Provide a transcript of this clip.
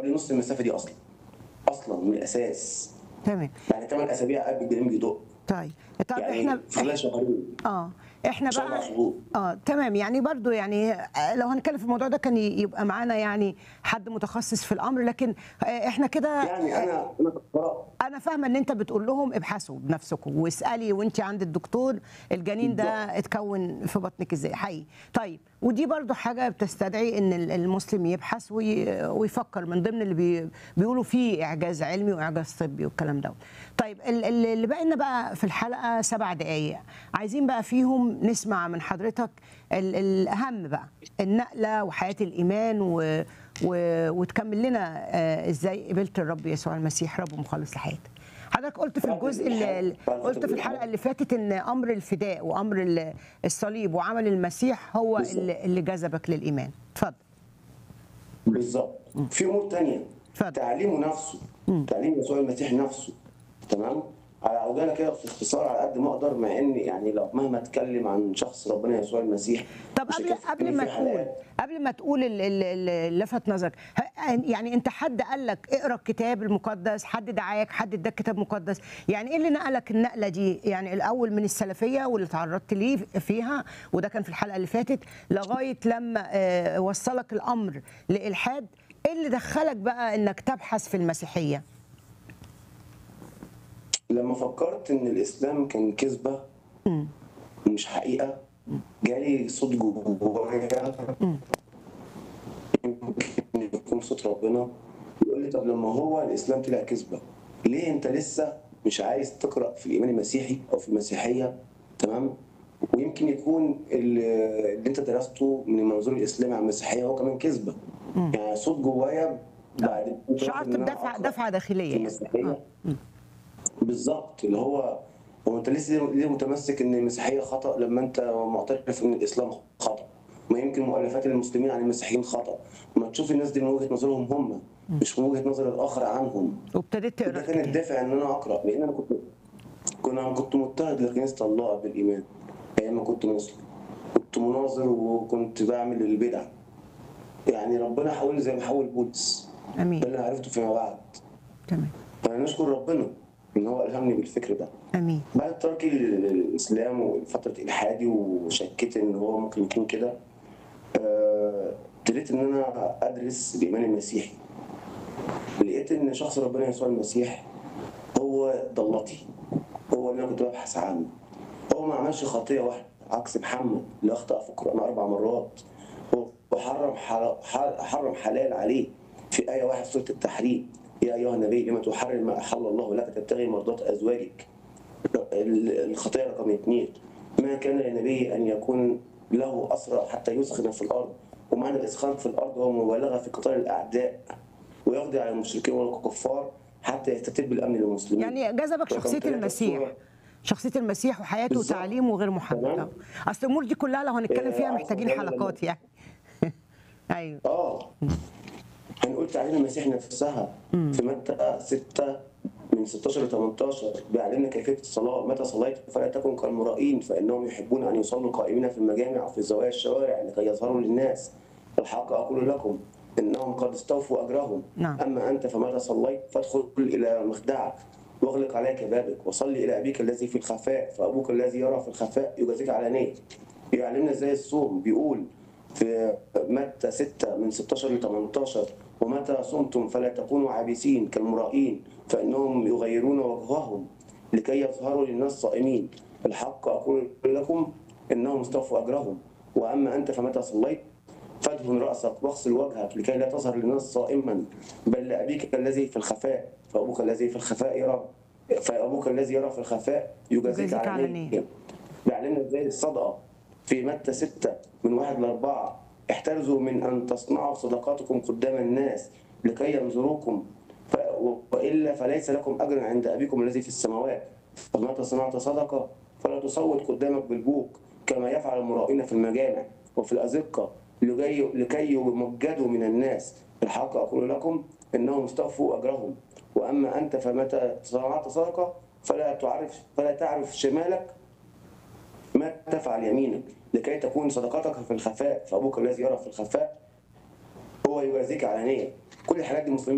قبل نص المسافه دي اصلا اصلا من الاساس تمام يعني ثمان اسابيع قبل الجنين بيدق طيب طب يعني احنا في خلال شهرين اه احنا سبع بقى شهور. اه تمام يعني برضو يعني آه، لو هنتكلم في الموضوع ده كان ي- يبقى معانا يعني حد متخصص في الامر لكن آه، احنا كده يعني انا انا كقراء انا فاهمه ان انت بتقول لهم ابحثوا بنفسكم واسالي وانت عند الدكتور الجنين ده اتكون في بطنك ازاي حقيقي طيب ودي برضو حاجه بتستدعي ان ال- المسلم يبحث وي- ويفكر من ضمن اللي بي بيقولوا فيه اعجاز علمي واعجاز طبي والكلام ده طيب ال- ال- اللي باقي لنا بقى في الحلقه سبع دقائق عايزين بقى فيهم نسمع من حضرتك ال- الاهم بقى النقله وحياه الايمان و و... وتكمل لنا آه، ازاي قبلت الرب يسوع المسيح رب مخلص لحياتك حضرتك قلت في الجزء اللي قلت في الحلقه اللي فاتت ان امر الفداء وامر ال- الصليب وعمل المسيح هو بالظبط. اللي, اللي جذبك للايمان اتفضل بالظبط في امور تانية اتفضل. تعليمه نفسه تعليم يسوع المسيح نفسه تمام على عودنا كده في اختصار على قد ما اقدر مع ان يعني لو مهما اتكلم عن شخص ربنا يسوع المسيح طب مش قبل هيكفي قبل ما في تقول حلقات. قبل ما تقول ال- ال- ال- اللي لفت نظرك ه- يعني انت حد قال لك اقرا الكتاب المقدس حد دعاك حد اداك كتاب مقدس يعني ايه اللي نقلك النقله دي يعني الاول من السلفيه واللي تعرضت ليه فيها وده كان في الحلقه اللي فاتت لغايه لما آه، وصلك الامر لالحاد ايه اللي دخلك بقى انك تبحث في المسيحيه لما فكرت ان الاسلام كان كذبه مش حقيقه جالي صوت جوايا يمكن يكون صوت ربنا يقول لي طب لما هو الاسلام طلع كذبه ليه انت لسه مش عايز تقرا في الايمان المسيحي او في المسيحيه تمام ويمكن يكون اللي اللي انت درسته من المنظور الاسلامي عن المسيحيه هو كمان كذبه يعني صوت جوايا بعد شعرت إن أنا بدفعه أقرأ دفعه في داخليه يعني. المسيحيه بالظبط اللي هو هو انت لسه ليه متمسك ان المسيحيه خطا لما انت معترف ان الاسلام خطا ما يمكن مؤلفات المسلمين عن المسيحيين خطا ما تشوف الناس دي من وجهه نظرهم هم مش من وجهه نظر الاخر عنهم وابتديت تقرا ده كان الكتاب الدافع ان انا اقرا لان انا كنت كنا كنت مضطهد لكنيسه الله بالايمان ايام ما كنت مسلم كنت مناظر وكنت بعمل البدع يعني ربنا حاولني زي ما حاول بولس ده امين اللي أنا عرفته فيما بعد تمام فانا نشكر ربنا ان هو الهمني بالفكر ده امين بعد تركي للاسلام وفتره الحادي وشكيت ان هو ممكن يكون كده آه، ابتديت ان انا ادرس الايمان المسيحي لقيت ان شخص ربنا يسوع المسيح هو ضلتي هو اللي انا كنت ببحث عنه هو ما عملش خطيه واحده عكس محمد اللي اخطا في القران اربع مرات هو حرم حل- حل- حرم حلال عليه في ايه واحد سوره التحريم يا ايها النبي لما تحرم ما احل الله لك تبتغي مرضات ازواجك الخطيئه رقم اثنين ما كان للنبي ان يكون له اسرى حتى يسخن في الارض ومعنى الاسخان في الارض هو مبالغه في قتال الاعداء ويقضي على المشركين والكفار حتى يستتب الامن للمسلمين يعني جذبك رقم شخصيه ثلاثة المسيح الصورة. شخصيه المسيح وحياته بالظبط. وتعليمه غير محدد تمام. آه. اصل الامور دي كلها لو هنتكلم آه، فيها عارف محتاجين ده اللي حلقات يعني ايوه اه هنقول تعليم المسيح نفسها في متى 6 من 16 ل 18 بيعلمنا كيفيه الصلاه متى صليت فلا تكن كالمرائين فانهم يحبون ان يصلوا قائمين في المجامع وفي زوايا الشوارع لكي يظهروا للناس الحق اقول لكم انهم قد استوفوا اجرهم نعم. اما انت فمتى صليت فادخل الى مخدعك واغلق عليك بابك وصل الى ابيك الذي في الخفاء فابوك الذي يرى في الخفاء يجازيك علانيه بيعلمنا ازاي الصوم بيقول في متى 6 من 16 ل 18 ومتى صمتم فلا تكونوا عابسين كالمرائين فانهم يغيرون وجههم لكي يظهروا للناس صائمين الحق اقول لكم انهم استوفوا اجرهم واما انت فمتى صليت فادهن راسك واغسل وجهك لكي لا تظهر للناس صائما بل لابيك الذي في الخفاء فابوك الذي في الخفاء يرى فابوك الذي يرى في الخفاء يجازيك يجازيك علانيه علانية. بيعلمنا ازاي الصدقه في متى 6 من واحد لاربعه احترزوا من ان تصنعوا صدقاتكم قدام الناس لكي ينظروكم ف... والا فليس لكم اجر عند ابيكم الذي في السماوات فمتى صنعت صدقه فلا تصوت قدامك بالبوق كما يفعل المرائين في المجامع وفي الازقه لكي لكي يمجدوا من الناس الحق اقول لكم انهم استوفوا اجرهم واما انت فمتى صنعت صدقه فلا تعرف فلا تعرف شمالك ما تفعل يمينك لكي تكون صدقتك في الخفاء فابوك الذي يرى في الخفاء هو يجازيك علانيه كل الحاجات دي مسلمين